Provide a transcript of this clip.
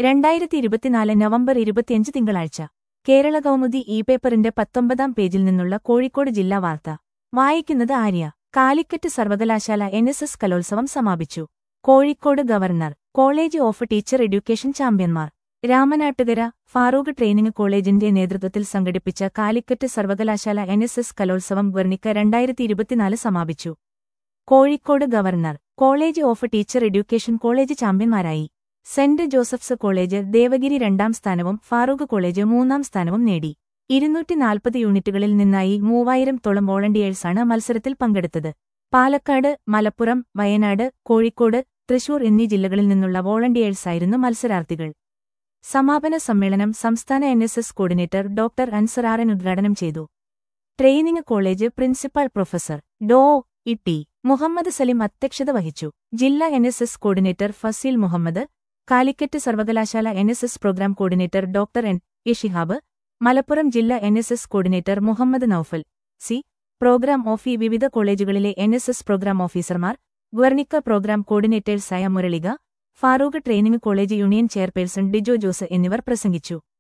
രണ്ടായിരത്തി ഇരുപത്തിനാല് നവംബർ ഇരുപത്തിയഞ്ച് തിങ്കളാഴ്ച കേരള കൗമുദി ഇ പേപ്പറിന്റെ പത്തൊമ്പതാം പേജിൽ നിന്നുള്ള കോഴിക്കോട് ജില്ലാ വാർത്ത വായിക്കുന്നത് ആര്യ കാലിക്കറ്റ് സർവകലാശാല എൻ എസ് എസ് കലോത്സവം സമാപിച്ചു Kozhikode governor college of teacher education ചാമ്പ്യന്മാർ രാമനാട്ടുകര ഫാറൂഖ് ട്രെയിനിംഗ് കോളേജിന്റെ നേതൃത്വത്തിൽ സംഘടിപ്പിച്ച കാലിക്കറ്റ് സർവകലാശാല എൻ എസ് എസ് കലോത്സവം ഗവർണിക്ക രണ്ടായിരത്തി ഇരുപത്തിനാല് സമാപിച്ചു Kozhikode governor college of teacher education college ചാമ്പ്യന്മാരായി സെന്റ് ജോസഫ്സ് കോളേജ് ദേവഗിരി രണ്ടാം സ്ഥാനവും ഫാറൂഖ് കോളേജ് മൂന്നാം സ്ഥാനവും നേടി ഇരുന്നൂറ്റി നാൽപ്പത് യൂണിറ്റുകളിൽ നിന്നായി മൂവായിരം തോളം വോളണ്ടിയേഴ്സാണ് മത്സരത്തിൽ പങ്കെടുത്തത് പാലക്കാട് മലപ്പുറം വയനാട് കോഴിക്കോട് തൃശൂർ എന്നീ ജില്ലകളിൽ നിന്നുള്ള വോളണ്ടിയേഴ്സായിരുന്നു മത്സരാർത്ഥികൾ സമാപന സമ്മേളനം സംസ്ഥാന N S S coordinator doctor അൻസറാറൻ ഉദ്ഘാടനം ചെയ്തു training college principal professor Dr E Muhammad Salim അധ്യക്ഷത വഹിച്ചു ജില്ലാ N S S coordinator Faseel Muhammad Calicut സർവകലാശാല N S S programme coordinator doctor N A Shihab Malappuram ജില്ലാ N S S coordinator Muhammad Noufal C programme ഓഫി വിവിധ കോളേജുകളിലെ എൻ എസ് എസ് പ്രോഗ്രാം ഓഫീസർമാർ ഗവർണിക്ക പ്രോഗ്രാം കോർഡിനേറ്റേഴ്സായ Muralika Farook training college union chairperson Dijo Jose എന്നിവർ പ്രസംഗിച്ചു